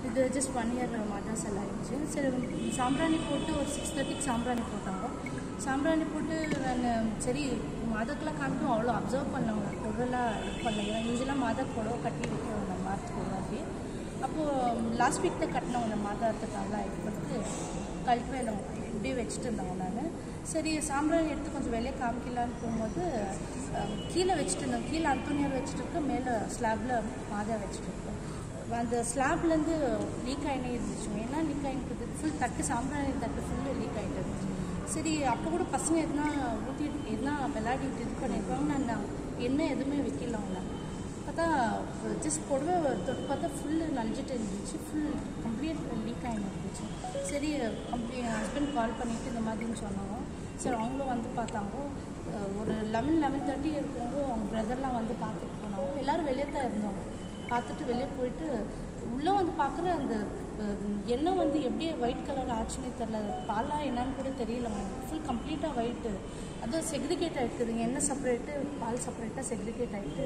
இது just one year மாதா செல் ஆயிடுச்சு சரி சாம்பிராணி போட்டு ஒரு சிக்ஸ் தேர்ட்டிக்கு சாம்பிராணி போட்டாங்க சாம்பிராணி போட்டு நான் சரி மாதக்கெலாம் காமிட்டும் அவ்வளோ அப்சர்வ் பண்ணவங்க பொருளாக இது பண்ணல யூஸ்வலாக மாதா புடவை கட்டி வைக்கிறவங்க மாதத்துக்கு ஒரு வாட்டி அப்போது லாஸ்ட் வீக் தான் கட்டினவங்க மாதாத்துக்காக இருக்கிறதுக்கு கழட்டு வேணும் இப்படியே வச்சுட்டு இருந்தாங்க நான் சரி சாம்பிராணி எடுத்து கொஞ்சம் வெளியே காமிக்கலான்னு போகும்போது அஹ், கீழே வச்சுட்டு இருந்தோம் கீழே அந்தோனியார் வச்சுட்டு இருக்க மேலே ஸ்லாப்பில் மாதா வச்சுட்டு இருக்கோம் அந்த ஸ்லாப்லேருந்து லீக் ஆகினே இருந்துச்சு ஏன்னா லீக் ஆகிட்டு ஃபுல் தட்டு சாம்பிராணி தட்டு ஃபுல்லு லீக் ஆகிட்டு இருந்துச்சு சரி அப்போ கூட பசங்க எதுனா ஊற்றி எதுனா விளையாடிட்டு இது பண்ணியிருப்பாங்க நான் எண்ணெய் எதுவுமே வைக்கல அவங்கள பார்த்தா ஜஸ்ட் புடவை தொட்டு பார்த்தா ஃபுல்லு நனைஞ்சிட்டு இருந்துச்சு ஃபுல் கம்ப்ளீட் லீக் ஆகிட்டு இருந்துச்சு சரி கம்ப்ளீ என் ஹஸ்பண்ட் கால் பண்ணிவிட்டு இந்த மாதிரின்னு சொன்னாங்க சரி அவங்களும் வந்து பார்த்தாங்க அஹ் ஒரு லெவன் லெவன் தேர்ட்டி இருக்கும்போது அவங்க பிரதர்லாம் வந்து பார்த்துட்டு போனாங்க எல்லோரும் வெளியே தான் இருந்தோம் பார்த்துட்டு வெளியே போயிட்டு உள்ளே வந்து பார்க்குற அந்த அஹ், எண்ணெய் வந்து எப்படி ஒயிட் கலர் ஆச்சுன்னே தெரில பாலா என்னன்னு கூட தெரியல ஃபுல் கம்ப்ளீட்டாக ஒயிட்டு அது செக்ரிகேட் ஆகிட்டுதுங்க எண்ணெய் செப்பரேட்டு பால் செப்பரேட்டாக செக்ரிகேட் ஆகிட்டு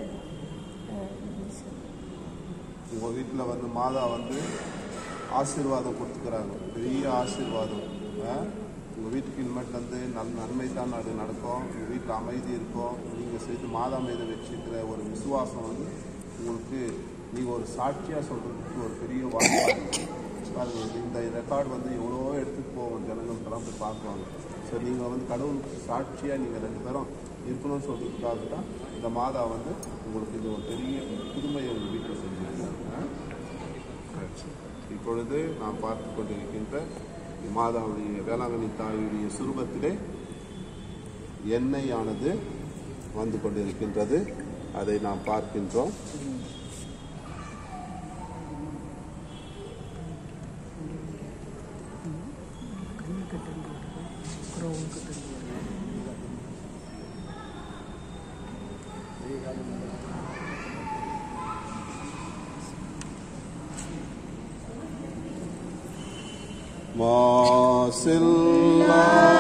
உங்கள் வீட்டில் வந்து மாதா வந்து ஆசீர்வாதம் கொடுத்துக்கிறாங்க பெரிய ஆசீர்வாதம் உங்கள் வீட்டுக்கு இனிமேட்டு வந்து நல் நன்மை தான் அது நடக்கும் உங்கள் வீட்டில் அமைதி இருக்கும் நீங்கள் செய்து மாதா மீது வச்சுக்கிற ஒரு விசுவாசம் வந்து உங்களுக்கு நீங்கள் ஒரு சாட்சியாக சொல்கிறதுக்கு ஒரு பெரிய வாய்ப்பு பாருங்க இந்த ரெக்கார்டு வந்து எவ்வளோ எடுத்துகிட்டு போவோம் ஜனங்களுக்கெல்லாம் போய் பார்க்குவாங்க ஸோ நீங்கள் வந்து கடவுளுக்கு சாட்சியாக நீங்கள் ரெண்டு பேரும் இருக்கணும்னு சொல்கிறதுக்காக தான் இந்த மாதா வந்து உங்களுக்கு இது ஒரு பெரிய புதுமையை உங்கள் வீட்டில் செஞ்சுருக்காங்க இப்பொழுது நாம் பார்த்து கொண்டிருக்கின்ற மாதாவுடைய வேளாங்கண்ணி தாயுடைய சுரூபத்திலே எண்ணெயானது வந்து கொண்டிருக்கின்றது அதை நாம் பார்க்கின்றோம் மாசில்லா